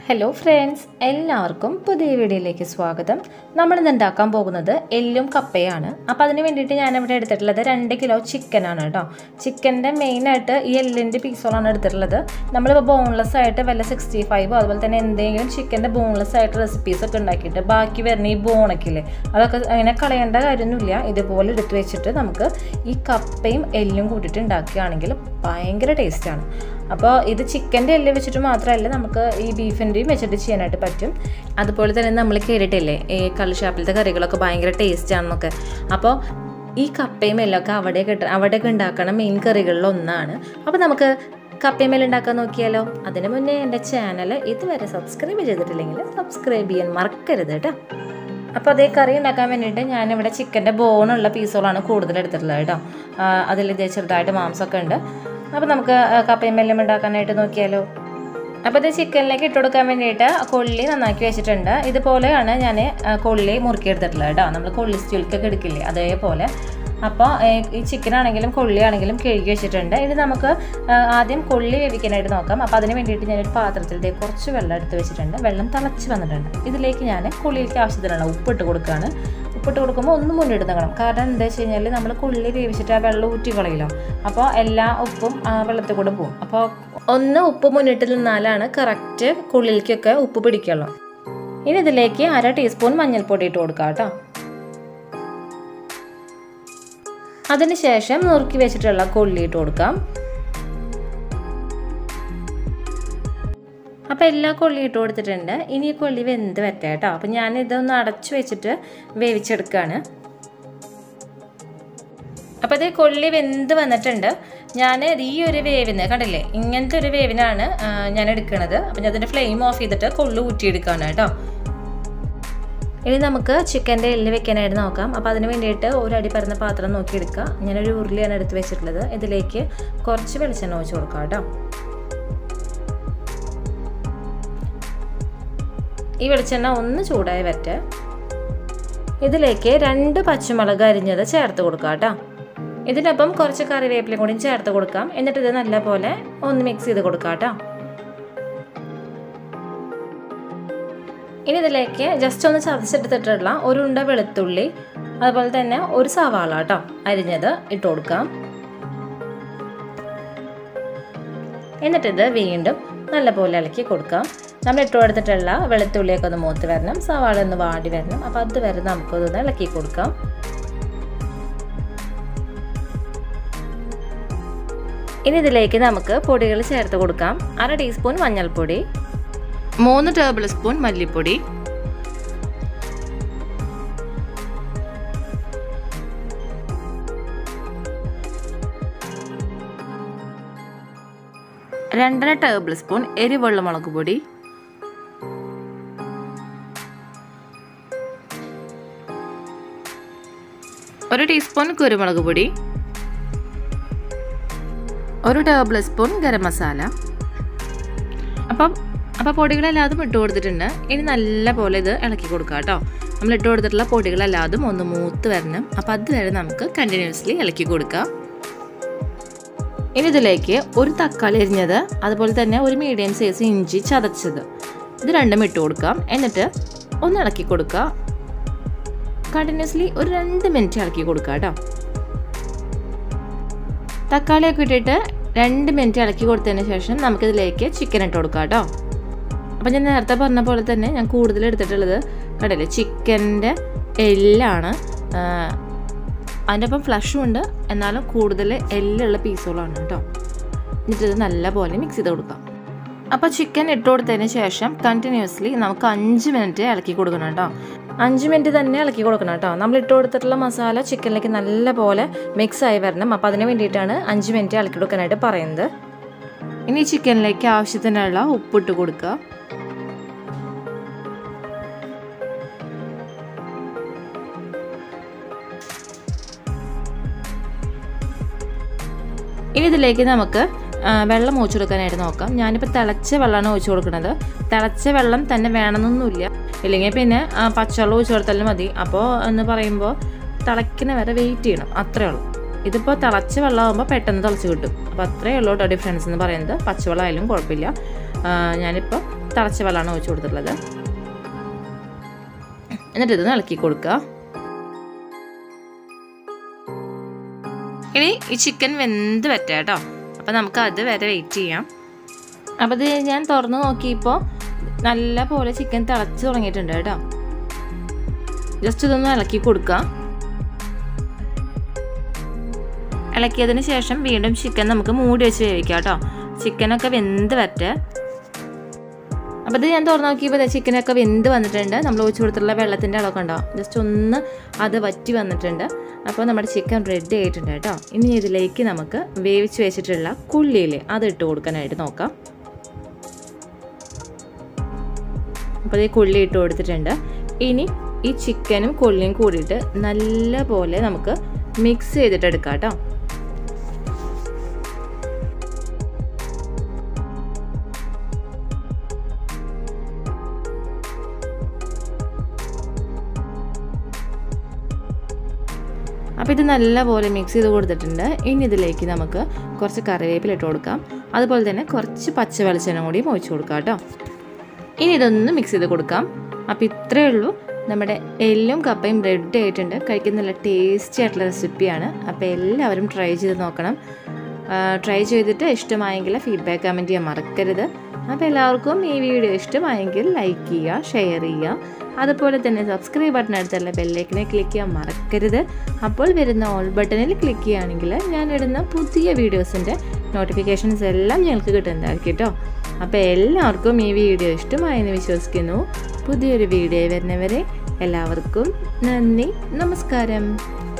hello friends എല്ലാവർക്കും പുതിയ വീഡിയോയിലേക്ക് സ്വാഗതം നമ്മളിന്ന് ഉണ്ടാക്കാൻ പോകുന്നത് എല്ലും കപ്പയാണ് അപ്പോൾ അതിന് വേണ്ടിയിട്ട് ഞാനിവിടെ എടുത്തിട്ടുള്ളത് രണ്ട് കിലോ ചിക്കനാണ് കേട്ടോ ചിക്കൻ്റെ മെയിനായിട്ട് ഈ എല്ലിൻ്റെ പീസുകളാണ് എടുത്തിട്ടുള്ളത് നമ്മളിപ്പോൾ ബോൺലെസ് ആയിട്ട് വല്ല സിക്സ്റ്റി ഫൈവോ അതുപോലെ തന്നെ എന്തെങ്കിലും ചിക്കൻ്റെ ബോൺലെസ് ആയിട്ട് റെസിപ്പീസ് ഒക്കെ ഉണ്ടാക്കിയിട്ട് ബാക്കി വരുന്ന ഈ ബോണൊക്കെ ഇല്ലേ അതൊക്കെ അങ്ങനെ കളയേണ്ട കാര്യമൊന്നുമില്ല ഇതുപോലെ എടുത്തു വെച്ചിട്ട് നമുക്ക് ഈ കപ്പയും എല്ലും കൂട്ടിയിട്ട് ഉണ്ടാക്കുകയാണെങ്കിൽ ഭയങ്കര ടേസ്റ്റാണ് അപ്പോൾ ഇത് ചിക്കൻ്റെ എല്ല് വെച്ചിട്ട് മാത്രമല്ല നമുക്ക് ഈ ബീഫിൻ്റെയും വെച്ചിട്ട് ചെയ്യാനായിട്ട് പറ്റും അതുപോലെ തന്നെ നമ്മൾ കേട്ടിട്ടില്ലേ ഈ കള്ളുഷാപ്പിലത്തെ കറികളൊക്കെ ഭയങ്കര ടേസ്റ്റ് ആണെന്നൊക്കെ അപ്പോൾ ഈ കപ്പയും എല്ലൊക്കെ അവിടെ കിട്ട അവിടെയൊക്കെ ഉണ്ടാക്കണ മെയിൻ കറികളിൽ ഒന്നാണ് അപ്പോൾ നമുക്ക് കപ്പയും എല്ലാം ഉണ്ടാക്കാൻ നോക്കിയാലോ അതിന് മുന്നേ എൻ്റെ ചാനൽ ഇതുവരെ സബ്സ്ക്രൈബ് ചെയ്തിട്ടില്ലെങ്കിൽ സബ്സ്ക്രൈബ് ചെയ്യാൻ മറക്കരുത് കേട്ടോ അപ്പോൾ അതേ കറി ഉണ്ടാക്കാൻ വേണ്ടിയിട്ട് ഞാനിവിടെ ചിക്കൻ്റെ ബോണുള്ള പീസുകളാണ് കൂടുതൽ എടുത്തിട്ടുള്ളത് കേട്ടോ അതിൽ ഇതേ ചെറുതായിട്ട് മാംസമൊക്കെ ഉണ്ട് അപ്പോൾ നമുക്ക് കപ്പയും മെല്ലും ഉണ്ടാക്കാനായിട്ട് നോക്കിയാലോ അപ്പോൾ ഇത് ചിക്കനിലേക്ക് ഇട്ട് കൊടുക്കാൻ വേണ്ടിയിട്ട് കൊള്ളി നന്നാക്കി വെച്ചിട്ടുണ്ട് ഇതുപോലെയാണ് ഞാൻ കൊള്ളി മുറുക്കിയെടുത്തിട്ടുള്ളത് കേട്ടോ നമ്മൾ കൊള്ളി സ്റ്റീൽക്കൊക്കെ എടുക്കില്ലേ അതേപോലെ അപ്പോൾ ഈ ചിക്കൻ ആണെങ്കിലും കൊള്ളി ആണെങ്കിലും കഴുകി വെച്ചിട്ടുണ്ട് ഇനി നമുക്ക് ആദ്യം കൊള്ളി വേവിക്കാനായിട്ട് നോക്കാം അപ്പോൾ അതിന് വേണ്ടിയിട്ട് ഞാനൊരു പാത്രത്തിൽ ഇതേ കുറച്ച് വെള്ളം എടുത്ത് വെച്ചിട്ടുണ്ട് വെള്ളം തിളച്ച് വന്നിട്ടുണ്ട് ഇതിലേക്ക് ഞാൻ കൊള്ളിയിലേക്ക് ആവശ്യത്തിനുള്ള ഉപ്പിട്ട് കൊടുക്കുകയാണ് ഉപ്പിട്ട് കൊടുക്കുമ്പോൾ ഒന്ന് മുന്നിട്ട് നിൽക്കണം കാരണം എന്താ വെച്ച് കഴിഞ്ഞാൽ നമ്മൾ കൊള്ളി വേവിച്ചിട്ട് ആ വെള്ളം ഊറ്റി കളയില്ലോ അപ്പോൾ എല്ലാ ഉപ്പും ആ വെള്ളത്തിൽ കൂടെ പോകും അപ്പോൾ ഒന്ന് ഉപ്പ് മുന്നിട്ട് നിന്നാലാണ് കറക്റ്റ് കൊള്ളിലേക്കൊക്കെ ഉപ്പ് പിടിക്കുള്ളൂ ഇനി ഇതിലേക്ക് അര ടീസ്പൂൺ മഞ്ഞൾപ്പൊടി ഇട്ട് കൊടുക്കാം കേട്ടോ അതിനുശേഷം നുറുക്കി വെച്ചിട്ടുള്ള കൊള്ളി ഇട്ട് കൊടുക്കാം അപ്പോൾ എല്ലാ കൊള്ളി ഇട്ട് കൊടുത്തിട്ടുണ്ട് ഇനി ഈ കൊള്ളി വെന്ത് വരട്ടെ കേട്ടോ അപ്പം ഞാൻ ഇതൊന്ന് അടച്ചു വെച്ചിട്ട് വേവിച്ചെടുക്കുകയാണ് അപ്പോൾ ഇത് കൊള്ളി വെന്ത് വന്നിട്ടുണ്ട് ഞാൻ ഈ ഒരു വേവിന് കണ്ടില്ലേ ഇങ്ങനത്തെ ഒരു വേവിനാണ് ഞാൻ എടുക്കുന്നത് അപ്പം ഞാൻ അതിൻ്റെ ഫ്ലെയിം ഓഫ് ചെയ്തിട്ട് കൊള്ളു ഊറ്റിയെടുക്കുകയാണ് കേട്ടോ ഇനി നമുക്ക് ചിക്കൻ്റെ എല്ല് വെക്കാനായിട്ട് നോക്കാം അപ്പോൾ അതിന് വേണ്ടിയിട്ട് ഒരു അടി പരന്ന പാത്രം നോക്കിയെടുക്കുക ഞാനൊരു ഉരുളിയാണ് എടുത്ത് വെച്ചിട്ടുള്ളത് ഇതിലേക്ക് കുറച്ച് വെളിച്ചെണ്ണ ഒഴിച്ച് കൊടുക്കാം കേട്ടോ ഈ വെളിച്ചെണ്ണ ഒന്ന് ചൂടായി വരട്ടെ ഇതിലേക്ക് രണ്ട് പച്ചമുളക് അരിഞ്ഞത് ചേർത്ത് കൊടുക്കാം കേട്ടോ ഇതിനൊപ്പം കുറച്ച് കറിവേപ്പിലയും കൂടി ചേർത്ത് കൊടുക്കാം എന്നിട്ട് ഇത് നല്ലപോലെ ഒന്ന് മിക്സ് ചെയ്ത് കൊടുക്കാം കേട്ടോ ഇനി ഇതിലേക്ക് ജസ്റ്റ് ഒന്ന് ചതച്ചെടുത്തിട്ടുള്ള ഒരു ഉണ്ട വെളുത്തുള്ളി അതുപോലെ തന്നെ ഒരു സവാള കേട്ടോ അരിഞ്ഞത് ഇട്ട് കൊടുക്കാം എന്നിട്ടിത് വീണ്ടും നല്ലപോലെ ഇളക്കി കൊടുക്കാം നമ്മൾ ഇട്ട് കൊടുത്തിട്ടുള്ള വെളുത്തുള്ളിയൊക്കെ ഒന്ന് മൂത്ത് വരണം സവാള ഒന്ന് വാടി വരണം അപ്പോൾ അത് വരെ നമുക്കതൊന്ന് ഇളക്കി കൊടുക്കാം ഇനി ഇതിലേക്ക് നമുക്ക് പൊടികൾ ചേർത്ത് കൊടുക്കാം അര ടീസ്പൂൺ മഞ്ഞൾപ്പൊടി മൂന്ന് ടേബിൾ സ്പൂൺ മല്ലിപ്പൊടി രണ്ടര ടേബിൾ സ്പൂൺ എരിവെള്ള മുളക് പൊടി ഒരു ടീസ്പൂൺ കുരുമുളക് പൊടി ഒരു ടേബിൾ സ്പൂൺ ഗരം മസാല അപ്പം അപ്പോൾ പൊടികളെല്ലാതും ഇട്ട് കൊടുത്തിട്ടുണ്ട് ഇനി നല്ല പോലെ ഇത് ഇളക്കി കൊടുക്കുക കേട്ടോ നമ്മൾ ഇട്ട് കൊടുത്തിട്ടുള്ള പൊടികളെല്ലാതും ഒന്ന് മൂത്ത് വരണം അപ്പോൾ അതുവരെ നമുക്ക് കണ്ടിന്യൂസ്ലി ഇളക്കി കൊടുക്കാം ഇനി ഇതിലേക്ക് ഒരു തക്കാളി എരിഞ്ഞത് അതുപോലെ തന്നെ ഒരു മീഡിയം സൈസ് ഇഞ്ചി ചതച്ചത് ഇത് രണ്ടും ഇട്ട് കൊടുക്കാം എന്നിട്ട് ഒന്ന് ഇളക്കി കൊടുക്കുക കണ്ടിന്യൂസ്ലി ഒരു രണ്ട് മിനിറ്റ് ഇളക്കി കൊടുക്കുക കേട്ടോ തക്കാളിയൊക്കെ ഇട്ടിട്ട് രണ്ട് മിനിറ്റ് ഇളക്കി കൊടുത്തതിന് ശേഷം നമുക്കിതിലേക്ക് ചിക്കൻ ഇട്ട് കൊടുക്കാം കേട്ടോ അപ്പം ഞാൻ നേരത്തെ പറഞ്ഞ പോലെ തന്നെ ഞാൻ കൂടുതൽ എടുത്തിട്ടുള്ളത് കണ്ടില്ലേ ചിക്കൻ്റെ എല്ലാണ് അതിൻ്റെ ഒപ്പം ഫ്ലഷും ഉണ്ട് എന്നാലും കൂടുതൽ എല്ലുള്ള പീസുകളാണ് കേട്ടോ എന്നിട്ട് ഇത് നല്ലപോലെ മിക്സ് ചെയ്ത് കൊടുക്കാം അപ്പോൾ ചിക്കൻ ഇട്ട് കൊടുത്തതിന് ശേഷം കണ്ടിന്യൂസ്ലി നമുക്ക് അഞ്ച് മിനിറ്റ് ഇളക്കി കൊടുക്കണം കേട്ടോ അഞ്ച് മിനിറ്റ് തന്നെ ഇളക്കി കൊടുക്കണം കേട്ടോ നമ്മൾ ഇട്ട് കൊടുത്തിട്ടുള്ള മസാല ചിക്കനിലേക്ക് നല്ല പോലെ മിക്സ് ആയി വരണം അപ്പോൾ അതിന് വേണ്ടിയിട്ടാണ് അഞ്ച് മിനിറ്റ് ഇളക്കി കൊടുക്കാനായിട്ട് പറയുന്നത് ഇനി ചിക്കനിലേക്ക് ആവശ്യത്തിനുള്ള ഉപ്പിട്ട് കൊടുക്കുക ഇനി ഇതിലേക്ക് നമുക്ക് വെള്ളം ഒഴിച്ചു കൊടുക്കാനായിട്ട് നോക്കാം ഞാനിപ്പോൾ തിളച്ച വെള്ളമാണ് ഒഴിച്ചു കൊടുക്കുന്നത് തിളച്ച വെള്ളം തന്നെ വേണമെന്നൊന്നുമില്ല ഇല്ലെങ്കിൽ പിന്നെ പച്ചവെള്ളം ഒഴിച്ചു കൊടുത്താലും മതി അപ്പോൾ എന്ന് പറയുമ്പോൾ തിളയ്ക്കുന്ന വരെ വെയിറ്റ് ചെയ്യണം അത്രേ ഉള്ളൂ ഇതിപ്പോൾ തിളച്ച വെള്ളമാകുമ്പോൾ പെട്ടെന്ന് തിളച്ച് കിട്ടും അപ്പോൾ അത്രയേ ഉള്ളൂ കേട്ടോ ഡിഫറൻസ് എന്ന് പറയുന്നത് പച്ചവെള്ളം ആയാലും കുഴപ്പമില്ല ഞാനിപ്പോൾ തിളച്ച വെള്ളമാണ് ഒഴിച്ചു കൊടുത്തിട്ടുള്ളത് എന്നിട്ട് ഇതൊന്ന് ഇളക്കി കൊടുക്കുക ഇനി ഈ ചിക്കൻ വെന്ത് പറ്റുക കേട്ടോ അപ്പോൾ നമുക്ക് അത് വരെ വെയിറ്റ് ചെയ്യാം അപ്പോൾ ഇത് ഞാൻ തുറന്ന് നോക്കിയപ്പോൾ നല്ല പോലെ ചിക്കൻ തിളച്ച് തുടങ്ങിയിട്ടുണ്ട് കേട്ടോ ജസ്റ്റ് ഇതൊന്ന് ഇളക്കി കൊടുക്കുക ഇളക്കിയതിന് ശേഷം വീണ്ടും ചിക്കൻ നമുക്ക് മൂടി വെച്ച് വേവിക്കാം കേട്ടോ ചിക്കനൊക്കെ വെന്ത് വരട്ടെ അപ്പോൾ ഇത് ഞാൻ തുറന്ന് നോക്കിയപ്പോൾ ചിക്കനൊക്കെ വെന്ത് വന്നിട്ടുണ്ട് നമ്മൾ ഒഴിച്ചു കൊടുത്തിട്ടുള്ള വെള്ളത്തിൻ്റെ അളവൊക്കെ ഉണ്ടോ ജസ്റ്റ് ഒന്ന് അത് വറ്റി വന്നിട്ടുണ്ട് അപ്പോൾ നമ്മുടെ ചിക്കൻ റെഡി ആയിട്ടുണ്ട് കേട്ടോ ഇനി ഇതിലേക്ക് നമുക്ക് വേവിച്ച് വെച്ചിട്ടുള്ള കുള്ളിയിൽ അത് ഇട്ട് കൊടുക്കാനായിട്ട് നോക്കാം അപ്പോൾ ഈ കുള്ളി ഇട്ട് കൊടുത്തിട്ടുണ്ട് ഇനി ഈ ചിക്കനും കൊള്ളിയും കൂടിയിട്ട് നല്ല പോലെ നമുക്ക് മിക്സ് ചെയ്തിട്ട് എടുക്കാം കേട്ടോ അപ്പോൾ ഇത് നല്ലപോലെ മിക്സ് ചെയ്ത് കൊടുത്തിട്ടുണ്ട് ഇനി ഇതിലേക്ക് നമുക്ക് കുറച്ച് കറിവേപ്പില ഇട്ട് കൊടുക്കാം അതുപോലെ തന്നെ കുറച്ച് പച്ച വെളിച്ചെണ്ണ കൂടി ഒഴിച്ച് കൊടുക്കാം കേട്ടോ ഇനി ഇതൊന്ന് മിക്സ് ചെയ്ത് കൊടുക്കാം അപ്പോൾ ഇത്രയേ ഉള്ളൂ നമ്മുടെ എല്ലും കപ്പയും റെഡി ആയിട്ടുണ്ട് കഴിക്കുന്ന നല്ല ടേസ്റ്റി ആയിട്ടുള്ള റെസിപ്പിയാണ് അപ്പോൾ എല്ലാവരും ട്രൈ ചെയ്ത് നോക്കണം ട്രൈ ചെയ്തിട്ട് ഇഷ്ടമായെങ്കിൽ ഫീഡ്ബാക്ക് കമൻറ്റ് ചെയ്യാൻ മറക്കരുത് അപ്പോൾ എല്ലാവർക്കും ഈ വീഡിയോ ഇഷ്ടമായെങ്കിൽ ലൈക്ക് ചെയ്യുക ഷെയർ ചെയ്യുക അതുപോലെ തന്നെ സബ്സ്ക്രൈബ് ബട്ടൺ അടുത്തുള്ള ബെല്ലേക്കിനെ ക്ലിക്ക് ചെയ്യാൻ മറക്കരുത് അപ്പോൾ വരുന്ന ഓൾ ബട്ടണിൽ ക്ലിക്ക് ചെയ്യുകയാണെങ്കിൽ ഞാൻ ഇടുന്ന പുതിയ വീഡിയോസിൻ്റെ നോട്ടിഫിക്കേഷൻസ് എല്ലാം ഞങ്ങൾക്ക് കിട്ടുന്നതായിരിക്കും കേട്ടോ അപ്പോൾ എല്ലാവർക്കും ഈ വീഡിയോ ഇഷ്ടമായെന്ന് വിശ്വസിക്കുന്നു പുതിയൊരു വീഡിയോ വരുന്നവരെ എല്ലാവർക്കും നന്ദി നമസ്കാരം